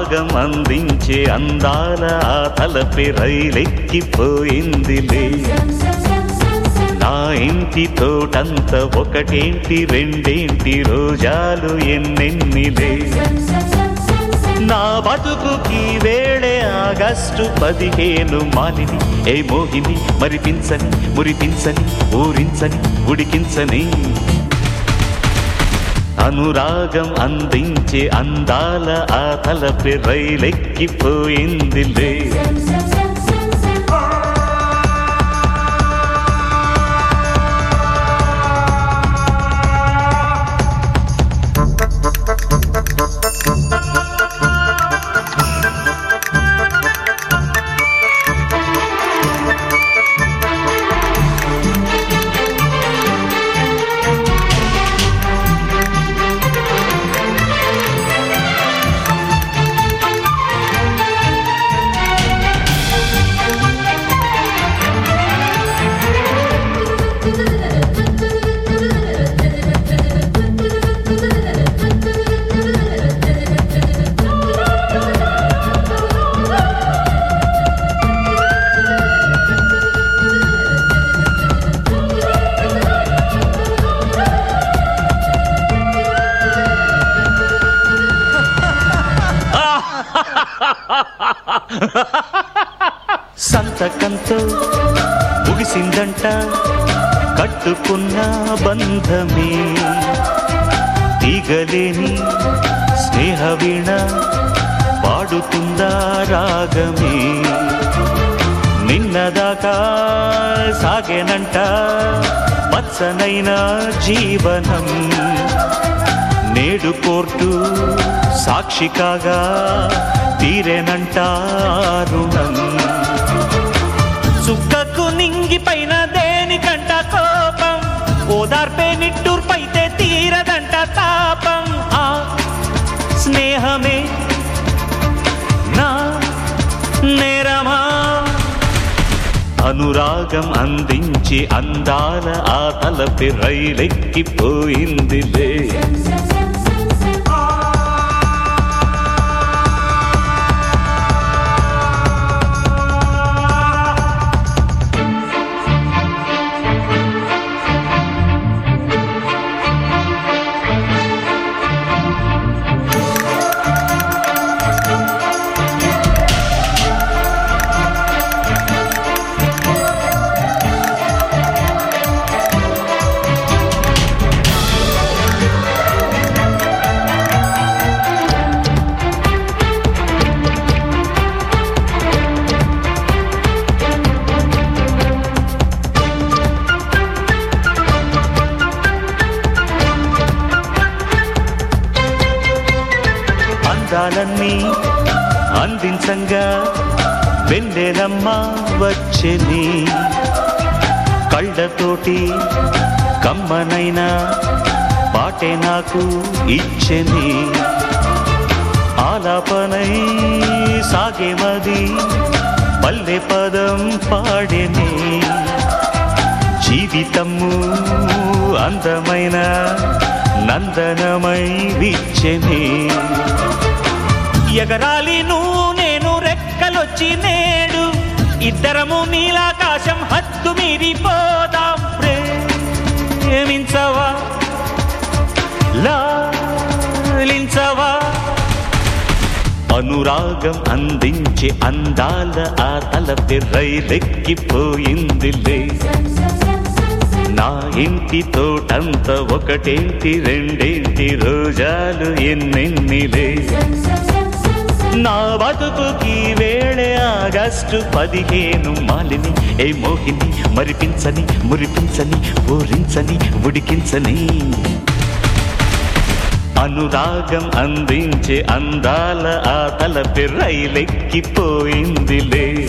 అనురాగం అందించే అందాల ఆ తలపి రైలెక్కిపోయిందిలే నా ఇంటి తోటంత ఒకటేంటి రెండేంటి రోజాలు ఎన్నెన్నిలే నా బతుకుకి వేళే ఆగస్టు పదిహేను మాలిని ఏ మోహిని మరిపించని మురిపించని ఊరించని ఉడికించని అనురాగం అందించే అందాల ఆ తలపి రైలెక్కిపోయిందిలే సంతకంతో ముగిసిందంట కట్టుకున్న బంధమే తీగలేని స్నేహ వీణ పాడుతుందా రాగమే నిన్నదాకా సాగేనంట పచ్చనైన జీవనం నేడు కోర్టు సాక్షి కాగా తీరేనంట రుణం చుక్కకు నింగిపైన దేనికంట కోపం ఓదార్పే నిట్టూర్పైతే తీరదంట తాపం ఆ స్నేహమే నా నేరమా అనురాగం అందించి అందాల ఆ తలపి రైలెక్కిపోయిందిలే అందాలన్నీ అందించంగా వెన్నెలమ్మ వచ్చెని కళ్ళతోటి కమ్మనైనా పాటే నాకు ఇచ్చెని ఆలాపనై సాగేమది పల్లె పదం పాడెని జీవితము అందమైన నందనమై విచ్చెని ఎగరాలి నువ్వు నేను రెక్కలొచ్చి నేడు ఇద్దరము నీలాకాశం హద్దు మీరిపోదాం ప్రేమించవా లాలించవా అనురాగం అందించి అందాల ఆ తలపి రైలెక్కిపోయిందిలే నా ఇంటి తోటంత ఒకటేంటి రెండేంటి రోజాలు ఎన్నెన్నిలే నా బతుకుకి వేళే ఆగస్టు పదిహేను మాలిని ఏ మోహిని మరిపించని మురిపించని ఊరించని ఉడికించని అనురాగం అందించే అందాల ఆ తలపి రైలెక్కిపోయిందిలే